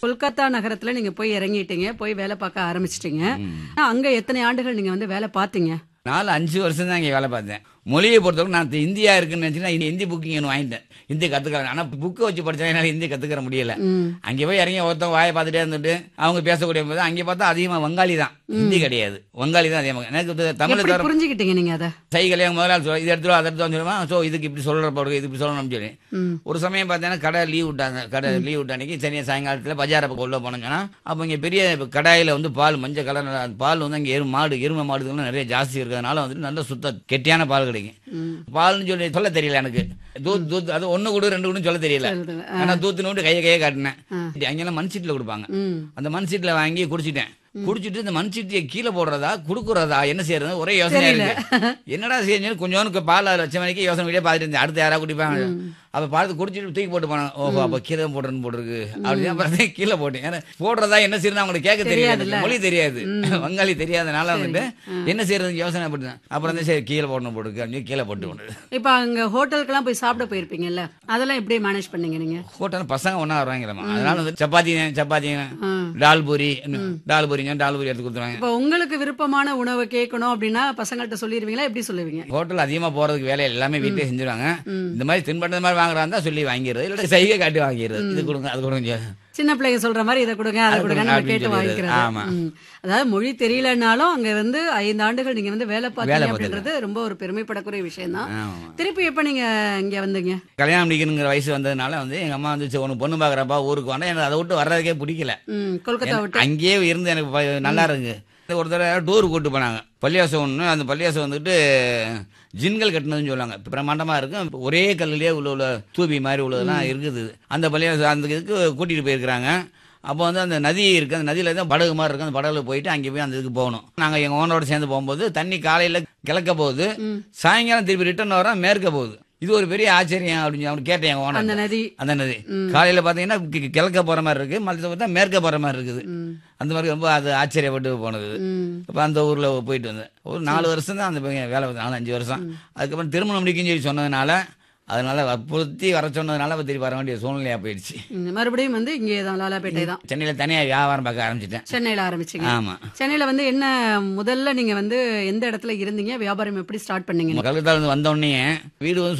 கொல்கத்தா நகரத்துல நீங்க போய் இறங்கிட்டீங்க போய் வேலை பார்க்க ஆரம்பிச்சிட்டீங்க அங்க எத்தனை ஆண்டுகள் நீங்க வந்து வேலை பார்த்தீங்க நாலு அஞ்சு வருஷம் தான் இங்கே வேலை பார்த்தேன் மொழியை பொறுத்தவரைக்கும் நான் இந்தியா இருக்குன்னு நினச்சினா ஹிந்தி புக்கிங் ஒன்று வாங்கிட்டேன் ஹிந்தி கற்றுக்கலாம் ஆனால் புக்கை வச்சு படித்தா என்னால் ஹிந்தி கற்றுக்கிற முடியல ம். அங்கே போய் இறங்கி ஒருத்தன் வாயை பார்த்துட்டே இருந்துட்டு அவங்க பேசக்கூடிய போது அங்கே பார்த்தா அதிகமாக வங்காளி தான் ஹிந்தி கிடையாது வங்காளி தான் அதிகமாக எனக்கு இது தமிழ் எப்படி தவிர புரிஞ்சுக்கிட்டீங்க நீங்க அத சைக்கிளே முதலாளி சொல்ல இது எடுத்துருவா அதை எடுத்து வந்துடுவான் ஸோ இதுக்கு இப்படி சொல்கிற போகிறது இது இப்படி சொல்லணும்னு சொல்லி ம். ஒரு சமயம் பார்த்தீங்கன்னா கடை லீவ் விட்டாங்க கடை லீவ் விட்ட அன்னைக்கு சரியா சாயங்காலத்தில் பஜாரை பக்கம் உள்ள போனோம்னு சொன்னா அப்போ இங்கே பெரிய கடாயில் வந்து பால் மஞ்சள் கலர் பால் வந்து அங்கே எரு மாடு எருமை மாடுகள்லாம் நிறைய ஜாஸ்தி இருக்கிறதுனால வந்துட்டு நல்ல சுத்த கெட்டியான பால் கிடைக்கும் ம். பால்னு சொல்லி சொல்ல தெரியல எனக்கு தூத் தூத் அது ஒன்று கூட ரெண்டு கூட சொல்ல தெரியல சொல்லுங்க. ஆனா தூத்துன்னு கையை கையை காட்டினேன் அங்கெல்லாம் மண் சீட்டில் கொடுப்பாங்க ம். அந்த மண் சீட்டில் வாங்கி குடிச்சிட்டேன் குடிச்சிட்டு இந்த மண் சீட்டியை கீழே போடுறதா குடுக்குறதா என்ன செய்யறது ஒரே யோசனையா இருக்கு என்னடா செய்யணும் கொஞ்சோண்டு பால் அதில் வச்ச மணிக்கு யோசனை வீடியோ பார்த்துட்டு இருந்தேன் அடுத்து யாராவது குடிப்பாங்க அப்ப பார்த்து குடிச்சிட்டு தூக்கி போட்டு போனாங்க ஓஹோ அப்ப கீழே போடுறேன்னு போட்டிருக்கு அப்படின்னு அப்புறம் கீழே போட்டேன் ஏன்னா போடுறதா என்ன செய்யறது அவங்களுக்கு கேட்க தெரியாது எனக்கு மொழி தெரியாது வங்காளி தெரியாதனால வந்துட்டு என்ன செய்யறது யோசனை பண்ணேன் அப்புறம் வந்து சரி கீழே போடணும் போட்டுருக்கு அப்படின்னு கீழே போட்டு கொண்டு இப்ப அங்க ஹோட்டலுக்கெல்லாம் போய் சாப்பிட போயிருப்பீங்கல்ல அதெல்லாம் எப்படி மேனேஜ் பண்ணீங்க நீங்க ஹோட்டல் பசங்க ஒன்றா வருவாங்களம்மா அதனால வந்து சப்பாத்தி சப்பாத்தி ம். டால் பூரி டால் பூரிங்க டால் பூரி எடுத்து கொடுத்துருவாங்க இப்ப உங்களுக்கு விருப்பமான உணவை கேட்கணும் அப்படின்னா பசங்கள்ட்ட சொல்லிடுவீங்களா எப்படி சொல்லுவீங்க ஹோட்டல் அதிகமாக போகிறதுக்கு வேலை எல்லாமே வீட்டிலே செஞ்சுருவாங்க இந்த மாதிரி தின்பண்டம் மாதிரி வாங்குறாங்க சொல்லி வாங்கிடுறது இல்லை சைகை காட்டி வாங்கிடுறது இது கொடுங்க அது கொடுங்க சின்ன பிள்ளைங்க சொல்ற மாதிரி இதை கொடுங்க அதை அது கொடுங்க கொடுங்க நம்ம அப்படின்னு கேட்டு சொல்லிடுறது. வாங்கிக்கிறது ஆமா. ம். அதாவது மொழி தெரியலனாலும் அங்க வந்து ஐந்து ஆண்டுகள் நீங்க வந்து வேலை பார்த்தீங்க வேலை அப்படின்றது ரொம்ப ஒரு பெருமைப்படக்கூடிய விஷயம் தான் ஆமாம் திருப்பி எப்ப நீங்க இங்க வந்தீங்க கல்யாணம் முடிக்கணுங்கிற வயசு வந்ததுனால வந்து எங்கள் அம்மா வந்து சரி, உனக்கு பொண்ணு பார்க்குறப்பா ஊருக்கு வந்தா எனக்கு அதை விட்டு வர்றதுக்கே பிடிக்கல ம், கொல்கத்தா விட்டு அங்கேயே இருந்து எனக்கு ப- நல்லா இருக்கு ஒரு தடவை டூர் கூட்டு போனாங்க பள்ளியாசம் ஒன்று அந்த பள்ளியாசம் வந்துட்டு ஜின்கள் கட்டினதுன்னு சொல்லுவாங்க பிரம்மாண்டமாக இருக்கும் ஒரே கல்லுலேயே உள்ள உள்ள தூபி மாதிரி உள்ளதெல்லாம் இருக்குது அந்த பள்ளியாசம் அந்த இதுக்கு கூட்டிகிட்டு போயிருக்கிறாங்க அப்போ வந்து அந்த நதி இருக்குது அந்த நதியில் தான் படகு மாதிரி இருக்குது அந்த படகுல போயிட்டு அங்கே போய் அந்த இதுக்கு போகணும் நாங்கள் எங்கள் ஓனரோட சேர்ந்து போகும்போது தண்ணி காலையில் கிழக்க போகுது சாயங்காலம் திருப்பி ரிட்டர்ன் வர மேற்க போகுது இது ஒரு பெரிய ஆச்சரியம் அப்படின்னு அவனு கேட்டேன் எங்கள் அந்த ஓனர் நதி அந்த நதி காலையில் பார்த்தீங்கன்னா கி- கிழக்க போகிற மாதிரி இருக்குது மற்ற பார்த்தா மேற்க போகிற மாதிரி இருக்குது ம், அந்த மாதிரி ரொம்ப அது ஆச்சரியப்பட்டு போனது ம். இப்போ அந்த ஊரில் போயிட்டு வந்தேன் ஒரு நாலு வருஷம் தான் அந்த பையன் வேலை பார்த்தேன் நாலு அஞ்சு வருஷம் அதுக்கப்புறம் திருமணம் முடிக்குன்னு சொல்லி சொன்னதுனால அதனால வற்புறுத்தி வர சொன்னதுனால இப்போ திருப்பி வர வேண்டிய சூழ்நிலையாக போயிடுச்சு ம், மறுபடியும் வந்து இங்கே தான் லாலாப்பேட்டை தான் சென்னையில் தனியாக வியாபாரம் பார்க்க ஆரம்பிச்சிட்டேன் சென்னையில ஆரம்பிச்சீங்க ஆமாம் சென்னையில வந்து என்ன முதல்ல நீங்க வந்து எந்த இடத்துல இருந்தீங்க வியாபாரம் எப்படி ஸ்டார்ட் பண்ணீங்க கல்கத்தாலேருந்து வந்தோடனே வீடு வந்து